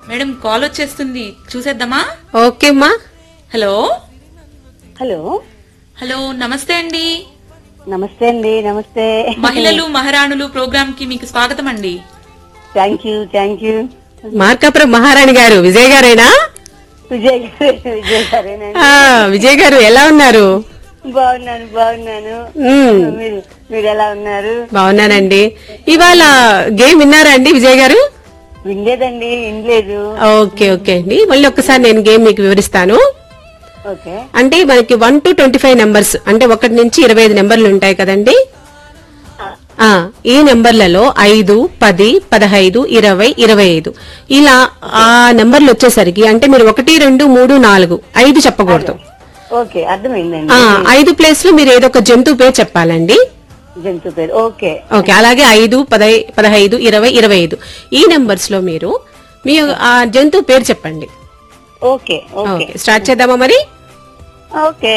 Madam call వచ్చేస్తుంది చూసేద్దామా okay అమ్మా హలో హలో హలో నమస్తే అండి నమస్తే అండి నమస్తే మహిళలు మహారాణులు ప్రోగ్రామ్ కి మీకు స్వాగతం అండి thank you thank you Markapuram Maharani గారు విజయ్ గారేనా విజయ్ గారు విజయ్ గారేనండి ఆ, విజయ్ గారు ఎలా ఉన్నారు బాగున్నాను బాగున్నాను మ్మ్. మీరు మీరు ఎలా ఉన్నారు బాగున్నానండి ఇవాళ గేమ్ విన్నారా అండి విజయ్ గారు వినలేదండి వినలేదు ఓకే ఓకే అండి మళ్ళీ ఒక్కసారి నేను గేమ్ మీకు వివరిస్తాను ఓకే అంటే మనకి one to twenty five numbers అంటే ఒకటి నుంచి ఇరవై ఐదు నెంబర్లు ఉంటాయి కదండి ఆ ఈ నెంబర్లలో ఐదు పది పదహైదు ఇరవై ఇరవై ఐదు ఇలా ఆ నెంబర్లు వచ్చేసరికి అంటే మీరు ఒకటి రెండు మూడు నాలుగు ఐదు చెప్పకూడదు ఓకే అర్థమైందండి ఆ ఐదు ప్లేస్ లో మీరు ఏదో ఒక జంతువు పేరు చెప్పాలండి జంతు పేరు ఓకే ఓకే అలాగే ఐదు పదై పదహైదు ఇరవై ఇరవై ఐదు ఈ నెంబర్స్ లో మీరు మీ ఆ జంతువు పేరు చెప్పండి ఓకే ఓకే ఓకే స్టార్ట్ చేద్దామా మరి ఓకే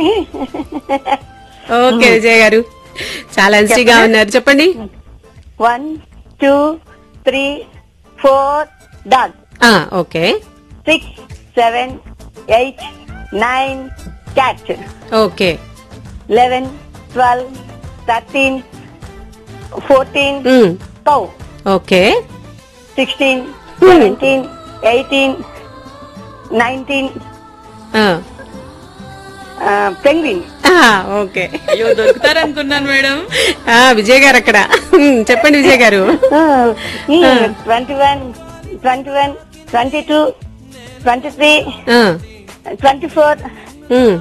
ఓకే విజయ్ గారు చాలా ఎన్సీగా ఉన్నారు చెప్పండి one two three four dog ah okay six seven eight nine cat okay eleven twelve thirteen fourteen um, cow okay sixteen seventeen eighteen nineteen ah, penguin ah, okay అయ్యో దొరుకుతారనుకున్నాను madam ఆ విజయ్ గారు అక్కడ ఉమ్, చెప్పండి విజయ్ గారు twenty one twenty one twenty two twenty three ah, twenty four um,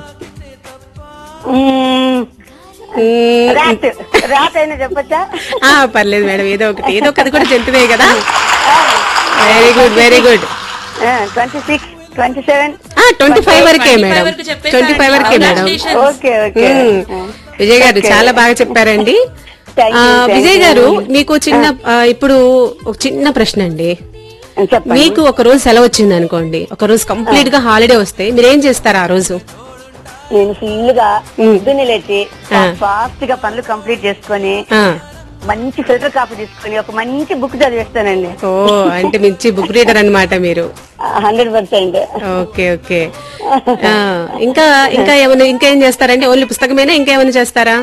um, rat rat అయినా చెప్పచ్చా ఆ, పర్లేదు మేడం ఏదో ఒకటి ఏదో ఒకటి కూడా జంతువే కదా very good very good twenty six twenty seven twenty five వరకే 25 మేడం వరకు చెప్పేశారండి. ట్వంటీ ఫైవ్ వరకే madam Congratulations. Okay okay um, Vijay గారు చాలా బాగా చెప్పారండి Thank ఆ, you, thank విజయ్ you. గారు మీకు చిన్న ఆ, ఇప్పుడు ఒక చిన్న ప్రశ్న అండి చెప్పండి మీకు ఒక రోజు సెలవు వచ్చింది అనుకోండి ఒక రోజు కంప్లీట్ గా హాలిడే వస్తే మీరు ఏం చేస్తారు ఆ రోజు నేను ఫుల్ గా ఉమ్. పొద్దున్నే లేచి ఆ. ఫాస్ట్ గా పనులు కంప్లీట్ చేసుకొని ఆ, మంచి ఫిల్టర్ కాఫీ తీసుకొని ఒక మంచి బుక్ చదివేస్తానండి ఓ అంటే మించి బుక్ రీడర్ అన్నమాట మీరు హండ్రెడ్ పర్సెంట్ ఓకే ఓకే ఆ, ఇంకా ఇంకా ఏమైనా ఇంకా ఏం చేస్తారండి ఓన్లీ పుస్తకమేనా ఇంకా ఏమైనా చేస్తారా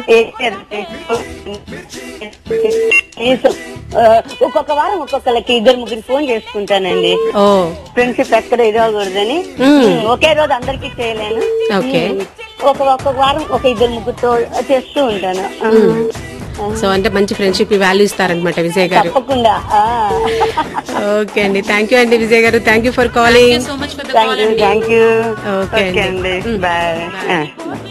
ఒక్కొక్క వారం ఒక్కొక్కరికి ఇద్దరు ముగ్గురు ఫోన్ చేసుకుంటానండి ఓ ఫ్రెండ్షిప్ ఎక్కడ ఇదవకూడదని మ్మ్. మ్మ్. ఒకే రోజు అందరికి చేయలేను ఓకే. మ్మ్. ఒక ఒక్కొక్క వారం ఒక ఇద్దరు ముగ్గురుతో చేస్తూ ఉంటాను సో అంటే మంచి ఫ్రెండ్షిప్ వాల్యూ ఇస్తారనమాట విజయ్ గారు తప్పకుండా ఓకే అండి థ్యాంక్ యూ అండి విజయ్ గారు thank you for thank you calling so much for the thank call you అండి థ్యాంక్ యూ ఓకే ఓకే అండి. అండి బాయ్